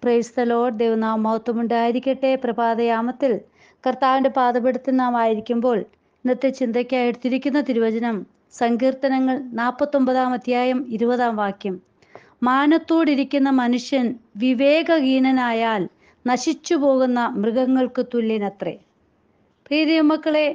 price the Lord ദൈവനാം മഹത്വമുണ്ടായിരിക്കട്ടെ പ്രഭാതയാമത്തിൽ കർത്താവിൻ്റെ പാതപെടുത്തിൽ നാം ആയിരിക്കുമ്പോൾ ഇന്നത്തെ ചിന്തയ്ക്കായി എടുത്തിരിക്കുന്ന തിരുവചനം സങ്കീർത്തനങ്ങൾ നാൽപ്പത്തൊമ്പതാം അധ്യായം ഇരുപതാം വാക്യം മാനത്തോടിരിക്കുന്ന മനുഷ്യൻ വിവേകഹീനനായാൽ നശിച്ചു പോകുന്ന മൃഗങ്ങൾക്ക് തുല്യനത്രേ പ്രീതി മക്കളെ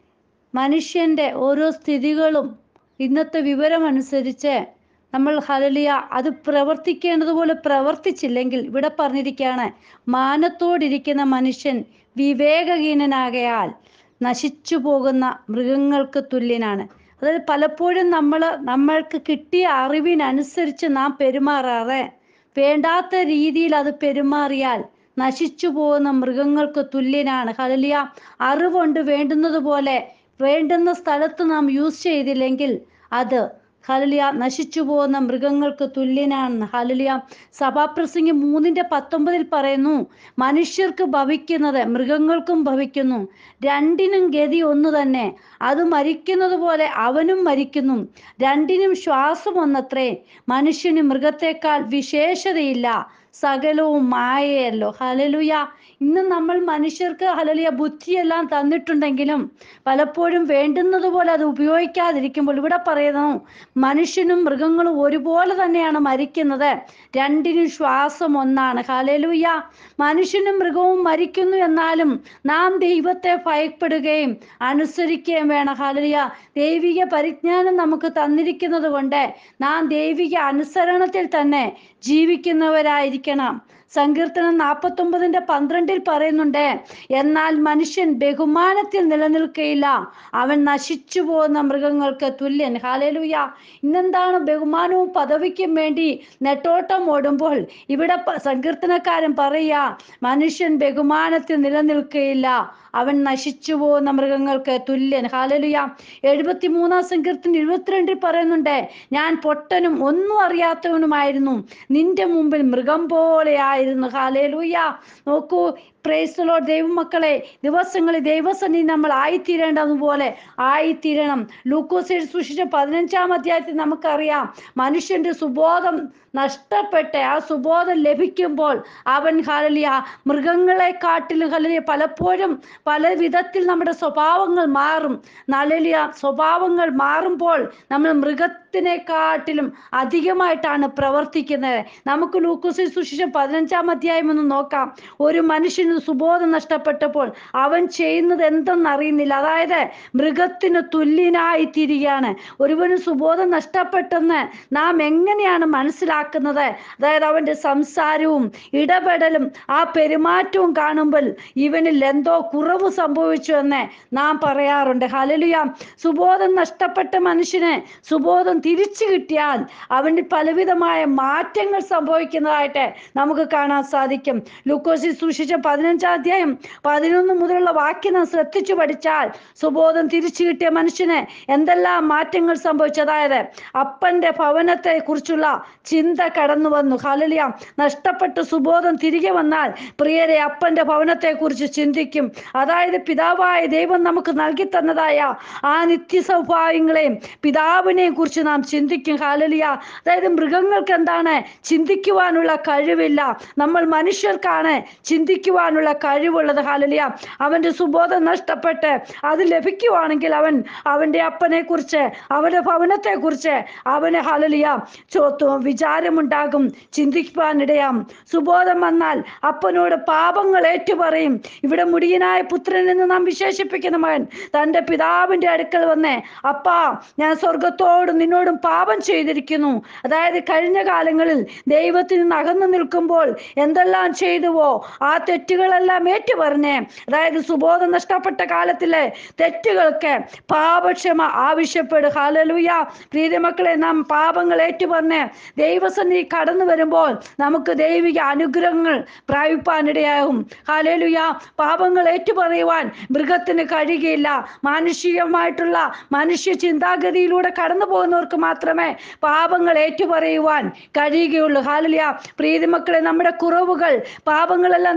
മനുഷ്യൻ്റെ ഓരോ സ്ഥിതികളും ഇന്നത്തെ വിവരമനുസരിച്ച് നമ്മൾ ഹലലിയ അത് പ്രവർത്തിക്കേണ്ടതുപോലെ പ്രവർത്തിച്ചില്ലെങ്കിൽ ഇവിടെ പറഞ്ഞിരിക്കുകയാണ് മാനത്തോടിരിക്കുന്ന മനുഷ്യൻ വിവേകഹീനനാകയാൽ നശിച്ചു പോകുന്ന മൃഗങ്ങൾക്ക് തുല്യനാണ് അതായത് പലപ്പോഴും നമ്മൾ നമ്മൾക്ക് കിട്ടിയ അറിവിനനുസരിച്ച് നാം പെരുമാറാതെ വേണ്ടാത്ത രീതിയിൽ അത് പെരുമാറിയാൽ നശിച്ചു പോകുന്ന മൃഗങ്ങൾക്ക് തുല്യനാണ് ഹലലിയ അറിവുണ്ട് വേണ്ടുന്നത് പോലെ വേണ്ടുന്ന സ്ഥലത്ത് നാം യൂസ് ചെയ്തില്ലെങ്കിൽ അത് ഹലലിയ നശിച്ചു പോകുന്ന മൃഗങ്ങൾക്ക് തുല്യനാണ് ഹലലിയ സഭാപ്രസംഗി മൂന്നിന്റെ പത്തൊമ്പതിൽ പറയുന്നു മനുഷ്യർക്ക് ഭവിക്കുന്നത് മൃഗങ്ങൾക്കും ഭവിക്കുന്നു രണ്ടിനും ഗതി ഒന്നു തന്നെ അത് മരിക്കുന്നത് പോലെ അവനും മരിക്കുന്നു രണ്ടിനും ശ്വാസം ഒന്നത്രേ മനുഷ്യന് മൃഗത്തെക്കാൾ വിശേഷതയില്ല സകലവും മായയല്ലോ ഹലലുയ ഇന്ന് നമ്മൾ മനുഷ്യർക്ക് ഹലലിയ ബുദ്ധിയെല്ലാം തന്നിട്ടുണ്ടെങ്കിലും പലപ്പോഴും വേണ്ടുന്നത് പോലെ അത് ഉപയോഗിക്കാതിരിക്കുമ്പോൾ ഇവിടെ പറയുന്നു മനുഷ്യനും മൃഗങ്ങളും ഒരുപോലെ തന്നെയാണ് മരിക്കുന്നത് രണ്ടിനും ശ്വാസം ഒന്നാണ് ഹലലുയ മനുഷ്യനും മൃഗവും മരിക്കുന്നു എന്നാലും നാം ദൈവത്തെ ഭയപ്പെടുകയും അനുസരിക്കുകയും വേണം ഹലലിയ ദൈവിക പരിജ്ഞാനം നമുക്ക് തന്നിരിക്കുന്നത് കൊണ്ട് നാം ദൈവിക അനുസരണത്തിൽ തന്നെ ജീവിക്കുന്നവരായിരിക്കണം സങ്കീർത്തനം നാൽപ്പത്തൊമ്പതിന്റെ പന്ത്രണ്ടിൽ പറയുന്നുണ്ട് എന്നാൽ മനുഷ്യൻ ബഹുമാനത്തിൽ നിലനിൽക്കയില്ല അവൻ നശിച്ചു പോകുന്ന മൃഗങ്ങൾക്ക് തുല്യൻ ഹാലേലുയ ഇന്നെന്താണ് ബഹുമാനവും പദവിക്കും വേണ്ടി നെട്ടോട്ടം ഓടുമ്പോൾ ഇവിടെ സങ്കീർത്തനക്കാരൻ പറയുക മനുഷ്യൻ ബഹുമാനത്തിൽ നിലനിൽക്കയില്ല അവൻ നശിച്ചു പോകുന്ന മൃഗങ്ങൾക്ക് തുല്യൻ ഹാലലുയ എഴുപത്തി മൂന്നാം സങ്കീർത്തനം ഇരുപത്തിരണ്ടിൽ പറയുന്നുണ്ട് ഞാൻ പൊട്ടനും ഒന്നും അറിയാത്തവനുമായിരുന്നു നിന്റെ മുമ്പിൽ മൃഗം പോലെയായിരുന്നു ഹാലേലുയ നോക്കൂ പ്രേസ്തലോ ദൈവമക്കളെ ദിവസങ്ങളിൽ ദൈവസന്നി നമ്മൾ ആയിത്തീരേണ്ടതുപോലെ ആയിത്തീരണം ലൂക്കോസ് സൂക്ഷിച്ച പതിനഞ്ചാം അധ്യായത്തിൽ നമുക്കറിയാം മനുഷ്യന്റെ സുബോധം നഷ്ടപ്പെട്ട് ആ സുബോധം ലഭിക്കുമ്പോൾ അവൻ ഹലലിയ മൃഗങ്ങളെ കാട്ടിലും ഹലലിയ പലപ്പോഴും പല വിധത്തിൽ നമ്മുടെ സ്വഭാവങ്ങൾ മാറും നലലിയ സ്വഭാവങ്ങൾ മാറുമ്പോൾ നമ്മൾ മൃഗത്തിനെക്കാട്ടിലും അധികമായിട്ടാണ് പ്രവർത്തിക്കുന്നത് നമുക്ക് ലൂക്കോസിൽ സുശിഷം പതിനഞ്ചാം അധ്യായം ഒന്ന് നോക്കാം ഒരു മനുഷ്യന് സുബോധം നഷ്ടപ്പെട്ടപ്പോൾ അവൻ ചെയ്യുന്നത് എന്തെന്ന് അറിയുന്നില്ല അതായത് മൃഗത്തിന് തുല്യനായി തിരികെയാണ് ഒരുവന് സുബോധം നഷ്ടപ്പെട്ടെന്ന് നാം എങ്ങനെയാണ് മനസ്സിലാക്കുന്നത് അതായത് അവൻ്റെ സംസാരവും ഇടപെടലും ആ പെരുമാറ്റവും കാണുമ്പോൾ ഇവനിൽ എന്തോ കുറവ് സംഭവിച്ചു എന്ന് നാം പറയാറുണ്ട് ഹലലുയ സുബോധം നഷ്ടപ്പെട്ട മനുഷ്യന് സുബോധം തിരിച്ചു കിട്ടിയാൽ അവന് പലവിധമായ മാറ്റങ്ങൾ സംഭവിക്കുന്നതായിട്ട് നമുക്ക് കാണാൻ സാധിക്കും ലൂക്കോസി സൂക്ഷിച്ച പതിനഞ്ചാം അധ്യായം പതിനൊന്ന് മുതലുള്ള വാക്യം നാം ശ്രദ്ധിച്ചു പഠിച്ചാൽ സുബോധം തിരിച്ചു കിട്ടിയ മനുഷ്യന് എന്തെല്ലാം മാറ്റങ്ങൾ സംഭവിച്ചു അതായത് അപ്പന്റെ ഭവനത്തെ കുറിച്ചുള്ള ചിന്ത കടന്നു വന്നു ഹലലിയ നഷ്ടപ്പെട്ട സുബോധം തിരികെ വന്നാൽ പ്രിയരെ അപ്പന്റെ ഭവനത്തെ കുറിച്ച് ചിന്തിക്കും അതായത് പിതാവായ ദൈവം നമുക്ക് നൽകി തന്നതായ ആ നിത്യ സൗഭാഗ്യങ്ങളെയും പിതാവിനെയും കുറിച്ച് നാം ചിന്തിക്കും ഹാലലിയ അതായത് മൃഗങ്ങൾക്ക് എന്താണ് ചിന്തിക്കുവാനുള്ള കഴിവില്ല നമ്മൾ മനുഷ്യർക്കാണ് ചിന്തിക്കുവാനുള്ള കഴിവുള്ളത് ഹാലലിയ അവന്റെ സുബോധം നഷ്ടപ്പെട്ട് അത് ലഭിക്കുവാണെങ്കിൽ അവൻ അവന്റെ അപ്പനെ കുറിച്ച് അവന്റെ ഭവനത്തെ കുറിച്ച് അവന് ഹലലിയ ചോത്തു വിചാരമുണ്ടാകും ചിന്തിക്കുവാനിടയാം സുബോധം വന്നാൽ അപ്പനോട് പാപങ്ങൾ ഏറ്റുപറയും ഇവിടെ മുടിയനായ പുത്രൻ എന്ന് നാം വിശേഷിപ്പിക്കുന്ന മകൻ തൻ്റെ പിതാവിൻ്റെ അടുക്കൽ വന്ന് അപ്പാ ഞാൻ സ്വർഗത്തോടും നിന്നോടും പാപം ചെയ്തിരിക്കുന്നു അതായത് കഴിഞ്ഞ കാലങ്ങളിൽ ദൈവത്തിൽ നിന്ന് അകന്നു നിൽക്കുമ്പോൾ എന്തെല്ലാം ചെയ്തുവോ ആ തെറ്റുകളെല്ലാം ഏറ്റുപറഞ്ഞ് അതായത് സുബോധം നഷ്ടപ്പെട്ട കാലത്തിലെ തെറ്റുകൾക്ക് പാപക്ഷമ ആവശ്യപ്പെടും ഹാലലുയ പ്രീതിമക്കളെ നാം പാപങ്ങൾ ഏറ്റുപറഞ്ഞ് ദൈവസന്നിധി കടന്നു വരുമ്പോൾ നമുക്ക് ദൈവിക അനുഗ്രഹങ്ങൾ പ്രാപിപ്പാനിടയാകും ഹാലേലുയ പാപങ്ങൾ ഏറ്റുപറയുവാൻ മൃഗത്തിന് കഴിയുകയില്ല മാനുഷികമായിട്ടുള്ള മനുഷ്യ ചിന്താഗതിയിലൂടെ കടന്നു പോകുന്നവർക്ക് മാത്രമേ പാപങ്ങൾ ഏറ്റുപറയുവാൻ കഴിയുകയുള്ളൂ ഹാലലിയ പ്രീതിമക്കളെ നമ്മുടെ കുറവുകൾ പാപങ്ങളെല്ലാം ദൈവസന്നിധി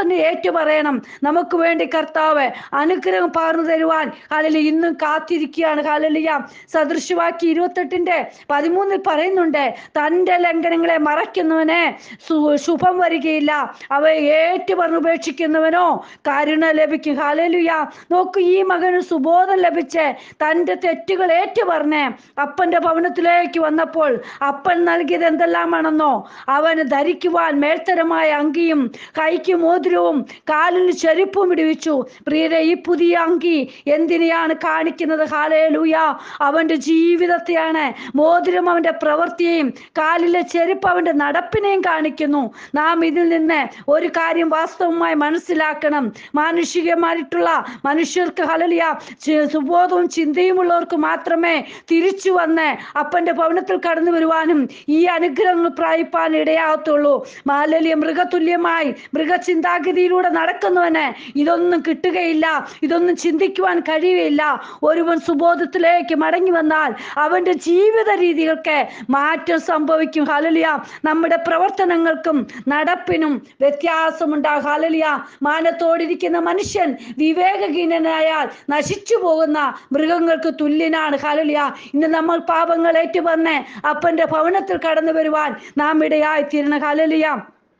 പറഞ്ഞ് ഏറ്റു പറയണം നമുക്ക് വേണ്ടി കർത്താവ് അനുഗ്രഹം പകർന്നു തരുവാൻ ഹാലലി ഇന്നും കാത്തിരിക്കുകയാണ് ഹാലലിയ സദൃശവാക്യ ഇരുപത്തെട്ടിന്റെ പതിമൂന്നിൽ പറയുന്നുണ്ട് തൻ്റെ ലംഘനങ്ങളെ മറയ്ക്കുന്നവനെ സു- ശുഭം വരികയില്ല അവയെ ഏറ്റു പറഞ്ഞ് ഉപേക്ഷിക്കുന്നവനോ കരുണ ലഭിക്കും ഹാലലുയ നോക്കൂ ഈ മകന് സുബോധം ലഭിച്ച് തൻ്റെ തെറ്റുകൾ ഏറ്റു പറഞ്ഞ് അപ്പന്റെ ഭവനത്തിലേക്ക് വന്നപ്പോൾ അപ്പൻ നൽകിയത് എന്തെല്ലാമാണെന്നോ അവന് ധരിക്കുവാൻ മേൽത്തരമായ അങ്കിയും കൈക്ക് മോതിരവും കാലിൽ ചെരുപ്പും ഇടിവിച്ചു പ്രിയരെ ഈ പുതിയ അങ്കി എന്തിനെയാണ് കാണിക്കുന്നത് ഹാലേലൂയ അവന്റെ ജീവിതത്തെയാണ് മോതിരം അവന്റെ പ്രവൃത്തിയെയും കാലിലെ ചെരുപ്പ് അവന്റെ നടപ്പിനെയും കാണിക്കുന്നു നാം ഇതിൽ നിന്ന് ഒരു കാര്യം വാസ്തവമായി മനസ്സിലാക്കണം മാനുഷികമായിട്ടുള്ള മനുഷ്യർക്ക് ഹലലിയ ചി- സുബോധവും ചിന്തയുമുള്ളവർക്ക് മാത്രമേ തിരിച്ചു വന്ന് അപ്പന്റെ ഭവനത്തിൽ കടന്നു വരുവാനും ഈ അനുഗ്രഹങ്ങൾ പ്രാപിപ്പാൻ ഇടയാകത്തുള്ളൂ മാലലിയ മൃഗതുല്യമായി മൃഗചിന്താഗതിയിലൂടെ നടക്കുന്നവന് ഇതൊന്നും കിട്ടുകയില്ല ഇതൊന്നും ചിന്തിക്കുവാൻ കഴിയുകയില്ല ഒരുവൻ സുബോധത്തിലേക്ക് മടങ്ങി വന്നാൽ അവന്റെ ജീവിത രീതികൾക്ക് മാറ്റം സംഭവിക്കും ഹലലിയ നമ്മുടെ പ്രവർത്തനങ്ങൾക്കും നടപ്പിനും വ്യത്യാസമുണ്ടാകും ഹലലിയ മാനത്തോടിരിക്കുന്ന മനുഷ്യൻ വിവേകഹീനനായാൽ നശിച്ചു പോകുന്ന മൃഗങ്ങൾക്ക് തുല്യനാണ് ഹലലിയ ഇന്ന് നമ്മൾ പാപങ്ങൾ ഏറ്റുപറഞ്ഞ് അപ്പന്റെ ഭവനത്തിൽ കടന്നു വരുവാൻ നാം ഇടയായി തീരണം ഹലലിയ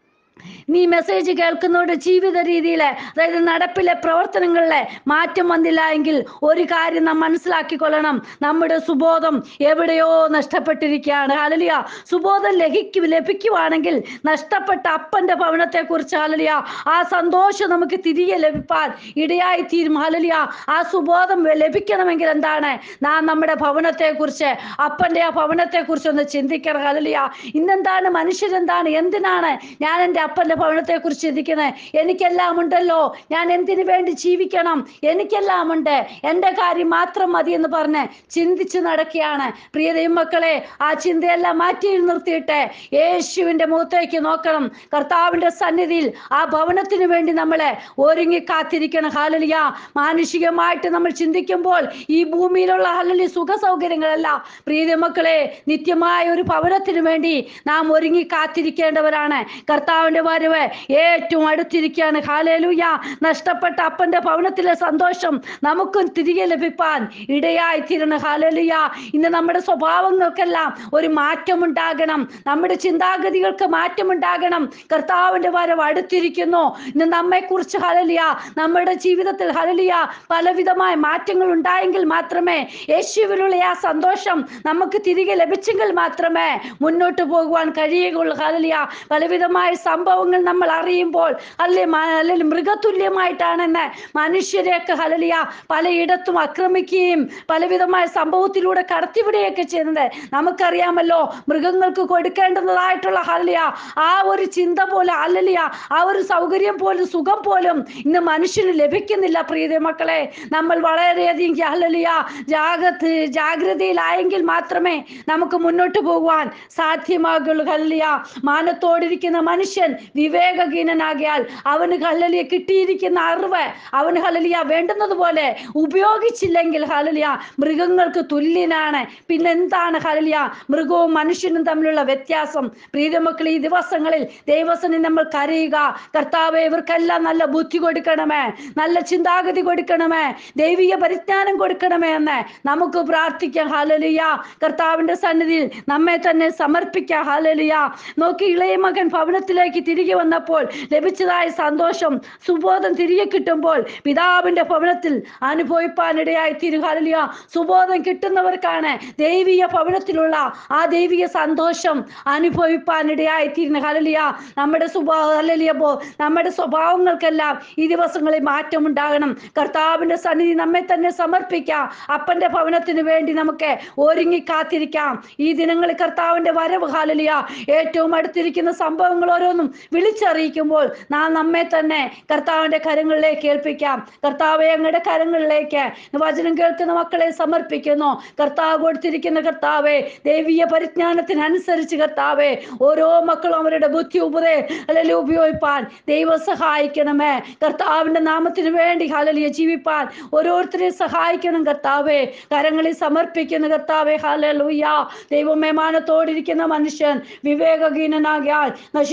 നീ മെസ്സേജ് കേൾക്കുന്നവരുടെ ജീവിത രീതിയിൽ അതായത് നടപ്പിലെ പ്രവർത്തനങ്ങളിലെ മാറ്റം വന്നില്ല എങ്കിൽ ഒരു കാര്യം നാം മനസ്സിലാക്കിക്കൊള്ളണം നമ്മുടെ സുബോധം എവിടെയോ നഷ്ടപ്പെട്ടിരിക്കുകയാണ് ഹലലിയ സുബോധം ലഭിക്കും ലഭിക്കുവാണെങ്കിൽ നഷ്ടപ്പെട്ട അപ്പന്റെ ഭവനത്തെ കുറിച്ച് ഹലലിയ ആ സന്തോഷം നമുക്ക് തിരികെ ലഭിപ്പാൻ ഇടയായി തീരും ഹലലിയ ആ സുബോധം ലഭിക്കണമെങ്കിൽ എന്താണ് നാം നമ്മുടെ ഭവനത്തെ കുറിച്ച് അപ്പന്റെ ആ ഭവനത്തെ കുറിച്ച് ഒന്ന് ചിന്തിക്കണം ഹലലിയ ഇന്നെന്താണ് മനുഷ്യരെന്താണ് എന്തിനാണ് ഞാൻ എൻ്റെ അപ്പന്റെ ഭവനത്തെ കുറിച്ച് ചിന്തിക്കുന്നത് എനിക്കെല്ലാം ഉണ്ടല്ലോ ഞാൻ എന്തിനു വേണ്ടി ജീവിക്കണം എനിക്കെല്ലാം ഉണ്ട് എൻ്റെ കാര്യം മാത്രം മതി എന്ന് പറഞ്ഞ് ചിന്തിച്ച് നടക്കുകയാണ് പ്രിയ ദൈവമക്കളെ ആ ചിന്തയെല്ലാം മാറ്റി നിർത്തിയിട്ട് യേശുവിൻ്റെ മുഖത്തേക്ക് നോക്കണം കർത്താവിൻ്റെ സന്നിധിയിൽ ആ ഭവനത്തിന് വേണ്ടി നമ്മളെ ഒരുങ്ങി കാത്തിരിക്കണം ഹാലലിയ മാനുഷികമായിട്ട് നമ്മൾ ചിന്തിക്കുമ്പോൾ ഈ ഭൂമിയിലുള്ള ഹലലി സുഖ സൗകര്യങ്ങളല്ല പ്രിയ മക്കളെ നിത്യമായ ഒരു ഭവനത്തിന് വേണ്ടി നാം ഒരുങ്ങി കാത്തിരിക്കേണ്ടവരാണ് കർത്താവിന്റെ വരവ് ഏറ്റവും അടുത്തിരിക്കുകയാണ് ഹാലേലൂയ നഷ്ടപ്പെട്ട അപ്പന്റെ ഭവനത്തിലെ സന്തോഷം നമുക്കും തിരികെ ലഭിപ്പാൻ ഇടയായി തീരണം ഹാലേലൂയ ഇന്ന് നമ്മുടെ സ്വഭാവങ്ങൾക്കെല്ലാം ഒരു മാറ്റമുണ്ടാകണം നമ്മുടെ ചിന്താഗതികൾക്ക് മാറ്റമുണ്ടാകണം കർത്താവിന്റെ വരവ് അടുത്തിരിക്കുന്നു ഇന്ന് നമ്മെ കുറിച്ച് ഹലലിയ നമ്മുടെ ജീവിതത്തിൽ ഹലലിയ പലവിധമായ മാറ്റങ്ങൾ ഉണ്ടായെങ്കിൽ മാത്രമേ യേശുവിലുള്ള ആ സന്തോഷം നമുക്ക് തിരികെ ലഭിച്ചെങ്കിൽ മാത്രമേ മുന്നോട്ട് പോകുവാൻ കഴിയുകയുള്ളൂ ഹലലിയ പലവിധമായ സംഭവങ്ങൾ നമ്മൾ അറിയുമ്പോൾ അല്ലെ അല്ലെങ്കിൽ മൃഗതുല്യമായിട്ടാണെന്ന് മനുഷ്യരെയൊക്കെ ഹലലിയ പലയിടത്തും ആക്രമിക്കുകയും പലവിധമായ സംഭവത്തിലൂടെ കടത്തിവിടുകയൊക്കെ ചെയ്യുന്നത് നമുക്കറിയാമല്ലോ മൃഗങ്ങൾക്ക് കൊടുക്കേണ്ടതായിട്ടുള്ള ഹലലിയ ആ ഒരു ചിന്ത പോലെ അല്ലലിയ ആ ഒരു സൗകര്യം പോലും സുഖം പോലും ഇന്ന് മനുഷ്യന് ലഭിക്കുന്നില്ല പ്രീതി മക്കളെ നമ്മൾ വളരെയധികം ഹലലിയ ജാഗ്രത ജാഗ്രതയിലായെങ്കിൽ മാത്രമേ നമുക്ക് മുന്നോട്ട് പോകുവാൻ സാധ്യമാകുള്ളൂ ഹല്ലിയ മാനത്തോടിരിക്കുന്ന മനുഷ്യൻ വിവേകഹീനനാകിയാൽ അവന് ഹലലിയ കിട്ടിയിരിക്കുന്ന അറിവ് അവന് ഹലലിയ വേണ്ടുന്നത് പോലെ ഉപയോഗിച്ചില്ലെങ്കിൽ ഹലലിയ മൃഗങ്ങൾക്ക് തുല്യനാണ് പിന്നെന്താണ് ഹലലിയ മൃഗവും മനുഷ്യനും തമ്മിലുള്ള വ്യത്യാസം പ്രീതമക്കൾ ഈ ദിവസങ്ങളിൽ ദൈവസനെ നമ്മൾ കരയുക കർത്താവെ ഇവർക്കെല്ലാം നല്ല ബുദ്ധി കൊടുക്കണമേ നല്ല ചിന്താഗതി കൊടുക്കണമേ ദൈവിക പരിജ്ഞാനം കൊടുക്കണമേ എന്ന് നമുക്ക് പ്രാർത്ഥിക്കാം ഹാലലിയ കർത്താവിന്റെ സന്നിധിയിൽ നമ്മെ തന്നെ സമർപ്പിക്കാം ഹാലലിയ നോക്കി ഇളയ മകൻ ഭവനത്തിലേക്ക് തിരികെ വന്നപ്പോൾ ലഭിച്ചതായ സന്തോഷം സുബോധം തിരികെ കിട്ടുമ്പോൾ പിതാവിന്റെ ഭവനത്തിൽ അനുഭവിപ്പാനിടയായി തീരും ഹാലലിയ സുബോധം കിട്ടുന്നവർക്കാണ് ദൈവിക ഭവനത്തിലുള്ള ആ ദൈവിക സന്തോഷം അനുഭവിപ്പാനിടയായി തീരുന്ന ഹലലിയ നമ്മുടെ സ്വഭാവ ഹലലിയ പോ നമ്മുടെ സ്വഭാവങ്ങൾക്കെല്ലാം ഈ ദിവസങ്ങളിൽ മാറ്റം ഉണ്ടാകണം കർത്താവിന്റെ സന്നിധി നമ്മെ തന്നെ സമർപ്പിക്കാം അപ്പന്റെ ഭവനത്തിന് വേണ്ടി നമുക്ക് ഒരുങ്ങി കാത്തിരിക്കാം ഈ ദിനങ്ങളിൽ കർത്താവിന്റെ വരവ് ഹാലലിയ ഏറ്റവും അടുത്തിരിക്കുന്ന സംഭവങ്ങൾ ഓരോന്നും വിളിച്ചറിയിക്കുമ്പോൾ നാം നമ്മെ തന്നെ കർത്താവിന്റെ കരങ്ങളിലേക്ക് ഏൽപ്പിക്കാം കർത്താവെ അങ്ങയുടെ കരങ്ങളിലേക്ക് വചനം കേൾക്കുന്ന മക്കളെ സമർപ്പിക്കുന്നു കർത്താവ് കൊടുത്തിരിക്കുന്ന കർത്താവെ ദൈവീയ പരിജ്ഞാനത്തിനനുസരിച്ച് കർത്താവെ ഓരോ മക്കളും അവരുടെ ബുദ്ധി ഉപദേ അല്ലെങ്കിൽ ഉപയോഗിപ്പാൻ ദൈവം സഹായിക്കണമേ കർത്താവിന്റെ നാമത്തിന് വേണ്ടി ഹലലിയ ജീവിപ്പാൻ ഓരോരുത്തരെയും സഹായിക്കണം കർത്താവെ കരങ്ങളിൽ സമർപ്പിക്കുന്ന കർത്താവെ ഹലലൂയ ദൈവമേ മാനത്തോടിരിക്കുന്ന മനുഷ്യൻ വിവേകഹീനനാകിയാൽ നശിച്ചു പോകുന്ന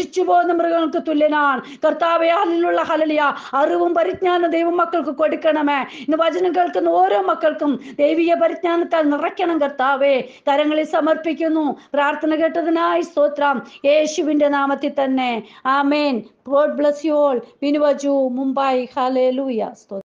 ചുവന്ന മൃഗങ്ങൾക്ക് തുല്യനാണ് കർത്താവെ അതിനുള്ള ഹലലിയ അറിവും പരിജ്ഞാനം ദൈവമക്കൾക്ക് കൊടുക്കണമേ ഇന്ന് വചനം കേൾക്കുന്ന ഓരോ മക്കൾക്കും ദൈവിക പരിജ്ഞാനത്താൽ നിറയ്ക്കണം കർത്താവെ കരങ്ങളിൽ സമർപ്പിക്കുന്നു പ്രാർത്ഥന കേട്ടതിനായി സ്തോത്രം യേശുവിന്റെ നാമത്തിൽ തന്നെ ആമേൻ ഗോഡ് ബ്ലസ് യു ഓൾ ബിനുവജു മുംബൈ ഹലേലൂയ സ്തോത്രം